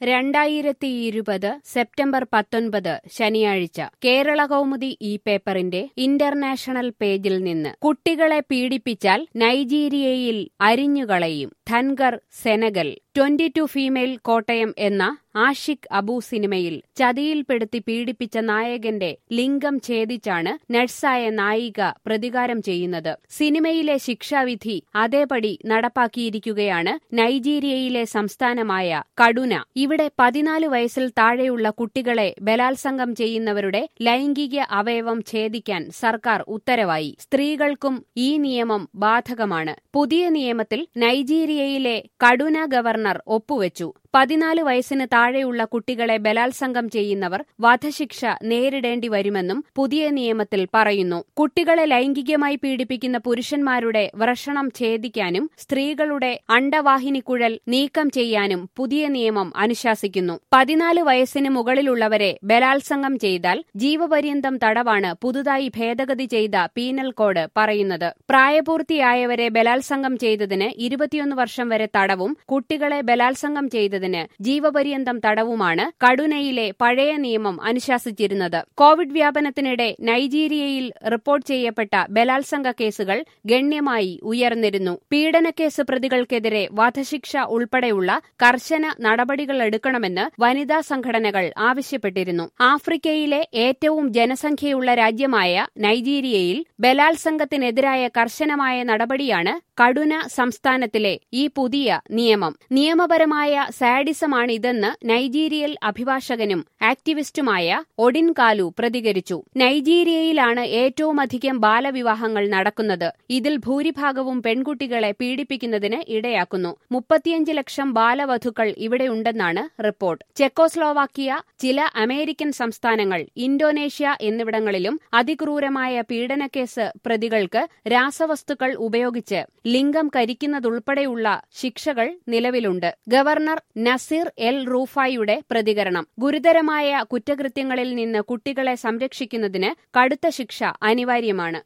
രണ്ടായിരത്തി ഇരുപത് സെപ്റ്റംബർ പത്തൊൻപത് ശനിയാഴ്ച കേരള കൗമുദി ഈ പേപ്പറിന്റെ ഇന്റർനാഷണൽ പേജിൽ നിന്ന് കുട്ടികളെ പീഡിപ്പിച്ചാൽ നൈജീരിയയിൽ അരിഞ്ഞുകളയും ധൻഗർ Senegal twenty two female Kottayam എന്ന ആഷിഖ് അബു സിനിമയിൽ ചതിയിൽപ്പെടുത്തി പീഡിപ്പിച്ച നായകന്റെ ലിംഗം ഛേദിച്ചാണ് നഴ്സായ നായിക പ്രതികാരം ചെയ്യുന്നത് സിനിമയിലെ ശിക്ഷാവിധി അതേപടി നടപ്പാക്കിയിരിക്കുകയാണ് നൈജീരിയയിലെ സംസ്ഥാനമായ കടുന ഇവിടെ പതിനാല് വയസ്സിൽ താഴെയുള്ള കുട്ടികളെ ബലാത്സംഗം ചെയ്യുന്നവരുടെ ലൈംഗിക അവയവം ഛേദിക്കാൻ സർക്കാർ ഉത്തരവായി സ്ത്രീകൾക്കും ഈ നിയമം ബാധകമാണ് പുതിയ നിയമത്തിൽ നൈജീരിയയിലെ കടുന ഗവർണർ ഒപ്പുവെച്ചു പതിനാല് വയസ്സിന് താഴെയുള്ള കുട്ടികളെ ബലാത്സംഗം ചെയ്യുന്നവർ വധശിക്ഷ നേരിടേണ്ടി വരുമെന്നും പുതിയ നിയമത്തിൽ പറയുന്നു കുട്ടികളെ ലൈംഗികമായി പീഡിപ്പിക്കുന്ന പുരുഷന്മാരുടെ വ്രഷണം ഛേദിക്കാനും സ്ത്രീകളുടെ അണ്ടവാഹിനിക്കുഴൽ നീക്കം ചെയ്യാനും പുതിയ നിയമം അനുശാസിക്കുന്നു പതിനാല് വയസ്സിന് മുകളിലുള്ളവരെ ബലാത്സംഗം ചെയ്താൽ ജീവപര്യന്തം തടവാണ് പുതുതായി ഭേദഗതി ചെയ്ത പീനൽ കോഡ് പറയുന്നത് പ്രായപൂർത്തിയായവരെ ബലാത്സംഗം ചെയ്തതിന് ഇരുപത്തിയൊന്ന് വർഷം വരെ തടവും കുട്ടികളെ ബലാത്സംഗം ചെയ്തതിന് ജീവപര്യന്തം തടവുമാണ് കടുനയിലെ പഴയ നിയമം അനുശാസിച്ചിരുന്നത് കോവിഡ് വ്യാപനത്തിനിടെ നൈജീരിയയിൽ റിപ്പോർട്ട് ചെയ്യപ്പെട്ട ബലാത്സംഗ കേസുകൾ ഗണ്യമായി ഉയർന്നിരുന്നു പീഡനക്കേസ് പ്രതികൾക്കെതിരെ വധശിക്ഷ ഉൾപ്പെടെയുള്ള കർശന നടപടികൾ എടുക്കണമെന്ന് വനിതാ സംഘടനകൾ ആവശ്യപ്പെട്ടിരുന്നു ആഫ്രിക്കയിലെ ഏറ്റവും ജനസംഖ്യയുള്ള രാജ്യമായ നൈജീരിയയിൽ ബലാത്സംഗത്തിനെതിരായ കർശനമായ നടപടിയാണ് കടുന സംസ്ഥാനത്തിലെ ഈ പുതിയ നിയമം നിയമപരമായ സാഡിസമാണിതെന്ന് നൈജീരിയൽ അഭിഭാഷകനും ആക്ടിവിസ്റ്റുമായ ഒഡിൻ കാലു പ്രതികരിച്ചു നൈജീരിയയിലാണ് ഏറ്റവുമധികം ബാലവിവാഹങ്ങൾ നടക്കുന്നത് ഇതിൽ ഭൂരിഭാഗവും പെൺകുട്ടികളെ പീഡിപ്പിക്കുന്നതിന് ഇടയാക്കുന്നു മുപ്പത്തിയഞ്ച് ലക്ഷം ബാലവധുക്കൾ ഇവിടെയുണ്ടെന്നാണ് റിപ്പോർട്ട് ചെക്കോസ്ലോവാക്കിയ ചില അമേരിക്കൻ സംസ്ഥാനങ്ങൾ ഇന്തോനേഷ്യ എന്നിവിടങ്ങളിലും അതിക്രൂരമായ പീഡനക്കേസ് പ്രതികൾക്ക് രാസവസ്തുക്കൾ ഉപയോഗിച്ച് ലിംഗം കരിക്കുന്നതുൾപ്പെടെയുള്ള ശിക്ഷകൾ നിലവിലുണ്ട് ഗവർണർ നസീർ എൽ റൂഫായുടെ പ്രതികരണം ഗുരുതരമായ കുറ്റകൃത്യങ്ങളിൽ നിന്ന് കുട്ടികളെ സംരക്ഷിക്കുന്നതിന് കടുത്ത ശിക്ഷ അനിവാര്യമാണ്